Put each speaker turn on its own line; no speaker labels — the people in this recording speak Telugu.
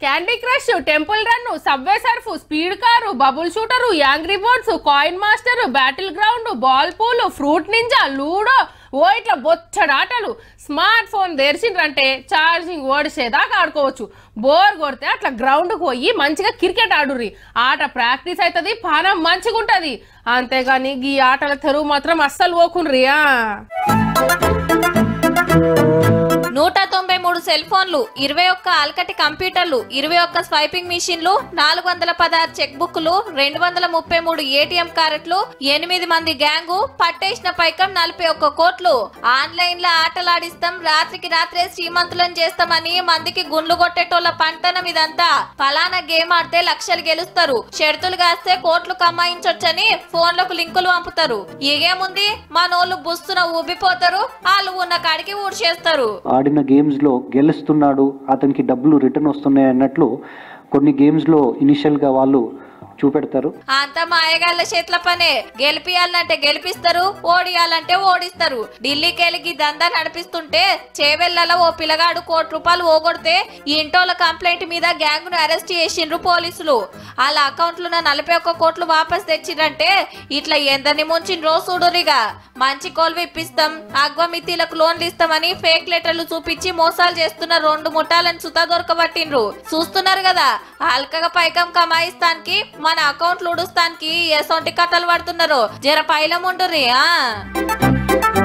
Candy crush temple run subway surf speed car bubble shooter angry birds coin master battle ground ball pool fruit ninja ludo ఓ ఇట్లా బొచ్చడు ఆటలు స్మార్ట్ ఫోన్ తెరిచిండ్రంటే ఛార్జింగ్ ఓడిసేదాకా ఆడుకోవచ్చు బోర్ కొడితే అట్లా గ్రౌండ్కి పోయి మంచిగా క్రికెట్ ఆడుర్రి ఆట ప్రాక్టీస్ అవుతుంది పానం మంచిగా ఉంటుంది అంతేగాని ఈ ఆటల తెరువు మాత్రం అస్సలు పోకుండ్రి ఆ.
నూట తొంభై మూడు సెల్ ఫోన్లు ఇరవై ఒక్క ఆల్కటి కంప్యూటర్లు ఇరవై ఒక్క స్వైపింగ్ మిషన్లు నాలుగు వందల పదహారు చెక్ బుక్లు రెండు వందల ముప్పై మూడు ఏటీఎం కార్డులు ఎనిమిది మంది గ్యాంగు పట్టేసిన పైకం నలభై ఒక్క కోట్లు ఆన్లైన్ లో ఆటలాడిస్తాం రాత్రికి రాత్రే శ్రీమంతులను చేస్తామని మందికి గుండ్లు కొట్టేటోళ్ళ పంటనం ఇదంతా ఫలానా గేమ్ ఆడితే లక్షలు గెలుస్తారు షరతులు కాస్తే కోట్లు కమాయించొచ్చని ఫోన్లకు లింకులు పంపుతారు ఏముంది మనోళ్ళు బుస్తున ఊబిపోతారు వాళ్ళు ఉన్న కాడికి ఊడ్చేస్తారు
ఆడిన గేమ్స్లో గెలుస్తున్నాడు అతనికి డబ్బులు రిటర్న్ వస్తున్నాయి అన్నట్లు కొన్ని గేమ్స్లో ఇనిషియల్గా వాళ్ళు చూపెడతారు
అంత మాయగాళ్ళ చేతుల పనే గెలిపియాలంటే గెలిపిస్తారు ఓడియాలంటే ఓడిస్తారు ఢిల్లీకి వెళ్ళి దందా నడిపిస్తుంటే చేవెళ్లలో ఓ పిల్లగాడు కోటి రూపాయలు ఓగొడితే ఈ ఇంటోళ్ళ కంప్లైంట్ మీద గ్యాంగ్ ను అరెస్ట్ చేసిండ్రు పోలీసులు వాళ్ళ అకౌంట్ లో నలభై ఒక్క కోట్లు వాపస్ తెచ్చిరంటే ఇట్లా ఎందరిని ముంచిండ్రో చూడురిగా మంచి కోల్వి ఇప్పిస్తాం అగ్వమితీలకు లోన్లు ఇస్తామని ఫేక్ లెటర్లు చూపించి మోసాలు చేస్తున్న రెండు ముఠాలను సుతా దొరకబట్టిండ్రు చూస్తున్నారు కదా అల్కగా పైకం కమాయిస్తానికి మన అకౌంట్లు ఉడుస్తానికి ఎసొంటి కథలు పడుతున్నారు జర పైలం ఉండుర్రి ఆ